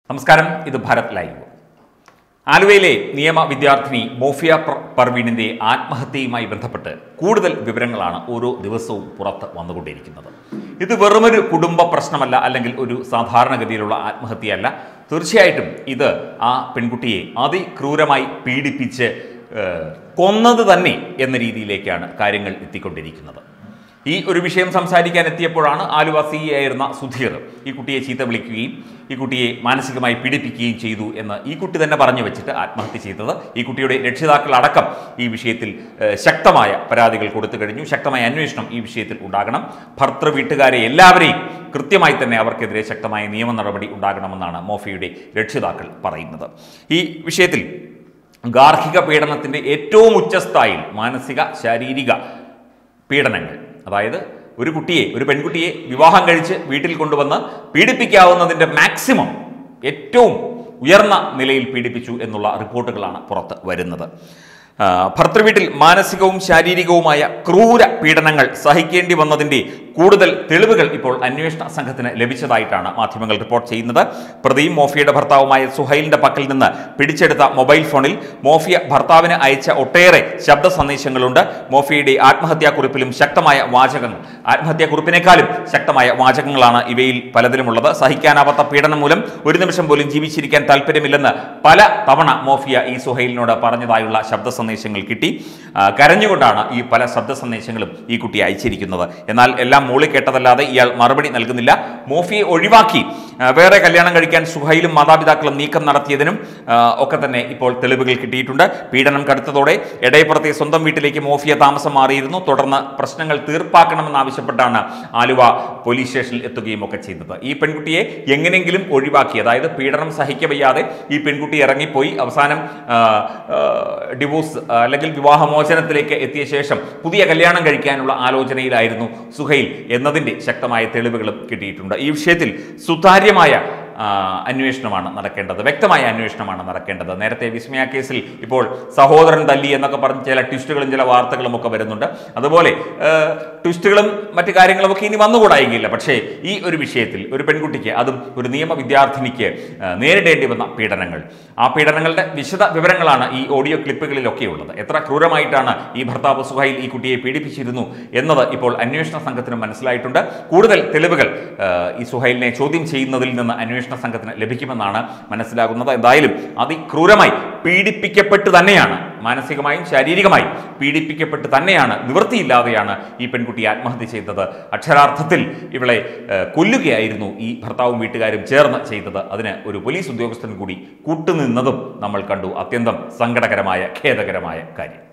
നമസ്കാരം ഇത് ഭാരത് ലൈവ് ആലുവയിലെ നിയമ വിദ്യാർത്ഥിനി മോഫിയ പ്ര- പർവീണിന്റെ ആത്മഹത്യയുമായി ബന്ധപ്പെട്ട് കൂടുതൽ വിവരങ്ങളാണ് ഓരോ ദിവസവും പുറത്ത് വന്നുകൊണ്ടിരിക്കുന്നത് ഇത് വെറുമൊരു കുടുംബ പ്രശ്നമല്ല അല്ലെങ്കിൽ ഒരു സാധാരണഗതിയിലുള്ള ആത്മഹത്യയല്ല തീർച്ചയായിട്ടും ഇത് ആ പെൺകുട്ടിയെ അതിക്രൂരമായി പീഡിപ്പിച്ച് ഏഹ്, കൊന്നത് തന്നെ എന്ന രീതിയിലേക്കാണ് കാര്യങ്ങൾ എത്തിക്കൊണ്ടിരിക്കുന്നത് ഈ ഒരു വിഷയം സംസാരിക്കാൻ എത്തിയപ്പോഴാണ് ആലുവ സി ആയിരുന്ന സുധീർ ഈ കുട്ടിയെ ചീത്ത വിളിക്കുകയും ഈ കുട്ടിയെ മാനസികമായി പീഡിപ്പിക്കുകയും ചെയ്തു എന്ന് ഈ കുട്ടി തന്നെ പറഞ്ഞു വെച്ചിട്ട് ആത്മഹത്യ ചെയ്തത് ഈ കുട്ടിയുടെ രക്ഷിതാക്കൾ അടക്കം ഈ വിഷയത്തിൽ ഏഹ്, ശക്തമായ പരാതികൾ കൊടുത്തു കഴിഞ്ഞു ശക്തമായ അന്വേഷണം ഈ വിഷയത്തിൽ ഉണ്ടാകണം ഭർത്തൃ വീട്ടുകാരെ എല്ലാവരെയും കൃത്യമായി തന്നെ അവർക്കെതിരെ ശക്തമായ നിയമ നടപടി ഉണ്ടാകണമെന്നാണ് മോഫിയുടെ രക്ഷിതാക്കൾ പറയുന്നത് ഈ വിഷയത്തിൽ ഗാർഹിക പീഡനത്തിന്റെ ഏറ്റവും ഉച്ചസ്ഥായിൽ മാനസിക ശാരീരിക പീഡനങ്ങൾ അതായത് ഒരു കുട്ടിയെ ഒരു പെൺകുട്ടിയെ വിവാഹം കഴിച്ച് വീട്ടിൽ കൊണ്ടുവന്ന് പീഡിപ്പിക്കാവുന്നതിൻ്റെ മാക്സിമം ഏറ്റവും ഉയർന്ന നിലയിൽ പീഡിപ്പിച്ചു എന്നുള്ള റിപ്പോർട്ടുകളാണ് പുറത്ത് വരുന്നത് ആ, ഭർത്തൃവീട്ടിൽ മാനസികവും ശാരീരികവുമായ ക്രൂര പീഡനങ്ങൾ സഹിക്കേണ്ടി വന്നതിൻ്റെ കൂടുതൽ തെളിവുകൾ ഇപ്പോൾ അന്വേഷണ സംഘത്തിന് ലഭിച്ചതായിട്ടാണ് മാധ്യമങ്ങൾ റിപ്പോർട്ട് ചെയ്യുന്നത് പ്രതിയും മോഫിയയുടെ ഭർത്താവുമായ സുഹൈലിന്റെ പക്കൽ നിന്ന് പിടിച്ചെടുത്ത മൊബൈൽ ഫോണിൽ മോഫിയ ഭർത്താവിന് അയച്ച ഒട്ടേറെ ശബ്ദ സന്ദേശങ്ങളുണ്ട് മോഫിയയുടെ ആത്മഹത്യാക്കുറിപ്പിലും ശക്തമായ വാചകങ്ങൾ ആത്മഹത്യാക്കുറിപ്പിനേക്കാളും ശക്തമായ വാചകങ്ങളാണ് ഇവയിൽ പലതിലുമുള്ളത് സഹിക്കാനാവാത്ത പീഡനം മൂലം ഒരു നിമിഷം പോലും ജീവിച്ചിരിക്കാൻ താല്പര്യമില്ലെന്ന് പല തവണ മോഫിയ ഈ സുഹൈലിനോട് പറഞ്ഞതായുള്ള ശബ്ദ സന്ദേശങ്ങൾ കിട്ടി ആ, കരഞ്ഞുകൊണ്ടാണ് ഈ പല ശബ്ദ സന്ദേശങ്ങളും ഈ കുട്ടി അയച്ചിരിക്കുന്നത് എന്നാൽ എല്ലാം മൂളി കേട്ടതല്ലാതെ ഇയാൾ മറുപടി നൽകുന്നില്ല മോഫിയെ ഒഴിവാക്കി ആ, വേറെ കല്യാണം കഴിക്കാൻ സുഹൈലും മാതാപിതാക്കളും നീക്കം നടത്തിയതിനും ആ, ഒക്കെ തന്നെ ഇപ്പോൾ തെളിവുകൾ കിട്ടിയിട്ടുണ്ട് പീഡനം കടുത്തതോടെ എടയപ്പുറത്തെ സ്വന്തം വീട്ടിലേക്ക് മോഫിയ താമസം മാറിയിരുന്നു തുടർന്ന് പ്രശ്നങ്ങൾ തീർപ്പാക്കണമെന്നാവശ്യപ്പെട്ടാണ് ആലുവ പോലീസ് സ്റ്റേഷനിൽ എത്തുകയും ഒക്കെ ചെയ്തത് ഈ പെൺകുട്ടിയെ എങ്ങനെയെങ്കിലും ഒഴിവാക്കി അതായത് പീഡനം സഹിക്കവയ്യാതെ ഈ പെൺകുട്ടി ഇറങ്ങിപ്പോയി അവസാനം ആ, ആ, ഡിവോഴ്സ് ആ, അല്ലെങ്കിൽ വിവാഹമോചനത്തിലേക്ക് എത്തിയ ശേഷം പുതിയ കല്യാണം കഴിക്കാനുള്ള ആലോചനയിലായിരുന്നു സുഹൈൽ എന്നതിൻ്റെ ശക്തമായ തെളിവുകളും കിട്ടിയിട്ടുണ്ട് ഈ വിഷയത്തിൽ സുതാര്യമായ ആ, അന്വേഷണമാണ് നടക്കേണ്ടത് വ്യക്തമായ അന്വേഷണമാണ് നടക്കേണ്ടത് നേരത്തെ വിസ്മയ കേസിൽ ഇപ്പോൾ സഹോദരൻ തല്ലി എന്നൊക്കെ പറഞ്ഞ് ചില ട്വിസ്റ്റുകളും ചില വാർത്തകളും ഒക്കെ വരുന്നുണ്ട് അതുപോലെ ആ, ട്വിസ്റ്റുകളും മറ്റു കാര്യങ്ങളും ഒക്കെ ഇനി വന്നുകൂടായെങ്കില്ല പക്ഷേ ഈ ഒരു വിഷയത്തിൽ ഒരു പെൺകുട്ടിക്ക് അതും ഒരു നിയമ വിദ്യാർത്ഥിനിക്ക് ആ, നേരിടേണ്ടി വന്ന പീഡനങ്ങൾ ആ പീഡനങ്ങളുടെ വിശദ വിവരങ്ങളാണ് ഈ ഓഡിയോ ക്ലിപ്പുകളിലൊക്കെ ഉള്ളത് എത്ര ക്രൂരമായിട്ടാണ് ഈ ഭർത്താവ് സുഹൈൽ ഈ കുട്ടിയെ പീഡിപ്പിച്ചിരുന്നു എന്നത് ഇപ്പോൾ അന്വേഷണ സംഘത്തിന് മനസ്സിലായിട്ടുണ്ട് കൂടുതൽ തെളിവുകൾ ആ, ഈ സുഹൈലിനെ ചോദ്യം ചെയ്യുന്നതിൽ നിന്ന് അന്വേഷണ സംഘത്തിന് ലഭിക്കുമെന്നാണ് മനസ്സിലാകുന്നത് എന്തായാലും അതിക്രൂരമായി പീഡിപ്പിക്കപ്പെട്ട് തന്നെയാണ് മാനസികമായും ശാരീരികമായും പീഡിപ്പിക്കപ്പെട്ട് തന്നെയാണ് നിവൃത്തിയില്ലാതെയാണ് ഈ പെൺകുട്ടി ആത്മഹത്യ ചെയ്തത് അക്ഷരാർത്ഥത്തിൽ ഇവളെ ഏഹ്, കൊല്ലുകയായിരുന്നു ഈ ഭർത്താവും വീട്ടുകാരും ചേർന്ന് ചെയ്തത് അതിന് ഒരു പോലീസ് ഉദ്യോഗസ്ഥൻ കൂടി കൂട്ടുനിന്നതും നമ്മൾ കണ്ടു അത്യന്തം സങ്കടകരമായ ഖേദകരമായ കാര്യം